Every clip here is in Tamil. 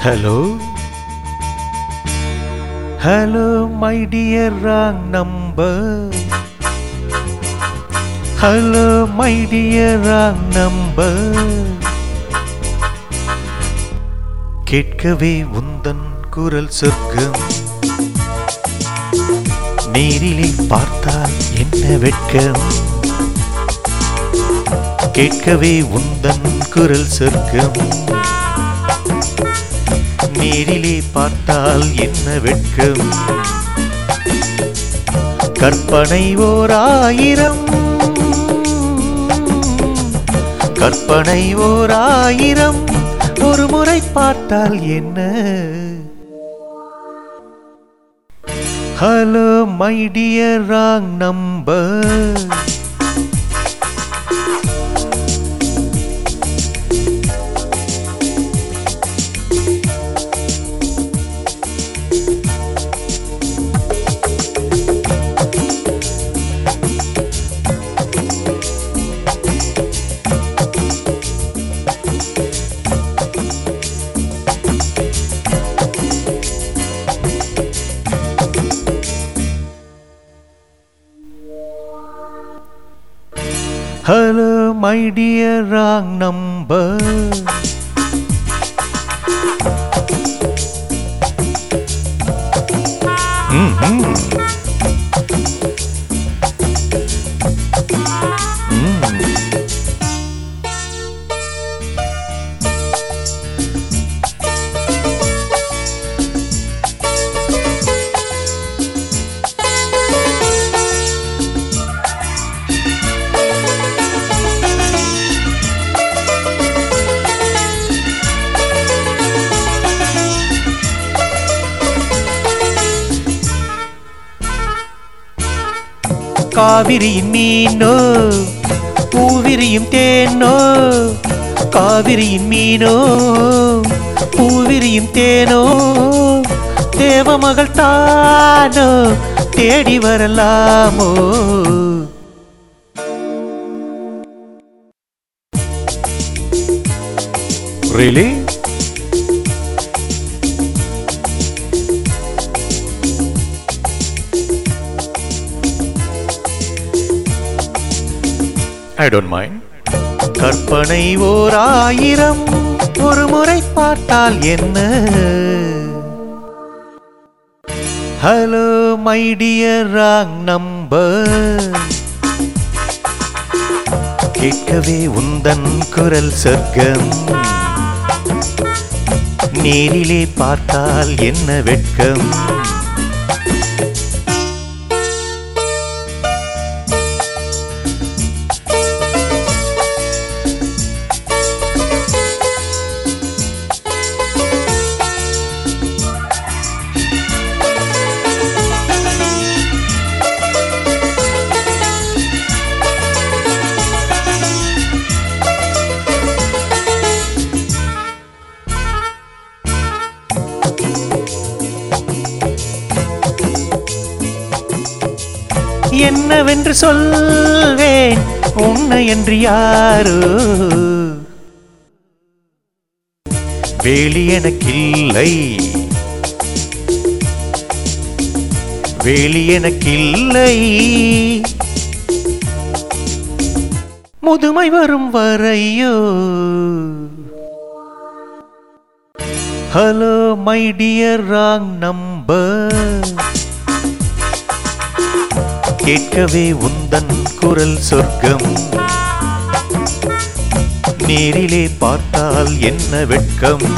Hello hello my dear wrong number hello my dear wrong number கேட்கவே உந்தன் குரல் சொர்க்கம் நேரிலே பார்த்தால் என்ன வெட்கம் கேட்கவே உந்தன் குரல் சொர்க்கம் நேரிலே பார்த்தால் என்ன வெட்கம் கற்பனை ஓர் ஆயிரம் கற்பனை ஓர் ஆயிரம் ஒரு முறை பார்த்தால் என்ன hello my dear wrong number hello my dear wrong number காவிரியின் மீனோ பூவிரியும் தேனோ காவிரியின் மீனோ பூவிரியும் தேனோ தேவமகள் தானோ தேடி வரலாமோ Really? I don't mind. கற்பனை ஓர் ஆயிரம் ஒரு முறை பார்த்தால் என்ன hello my dear wrong number கேட்கவே உந்தன் குரல் சொர்க்கம் நேரிலே பார்த்தால் என்ன வெட்கம் என்னவென்று சொல்வேன் உன்னை என்று யாரோ வேலி எனக்கில்லை வேலி எனக்கில்லை முதுமை வரும் வரையோ hello my dear wrong number கேட்கவே உந்தன் குரல் சொர்க்கம் நேரிலே பார்த்தால் என்ன வெட்கம்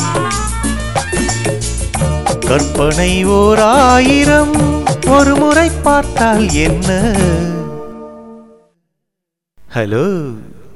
கற்பனை ஓர் ஆயிரம் ஒரு முறை பார்த்தால் என்ன ஹலோ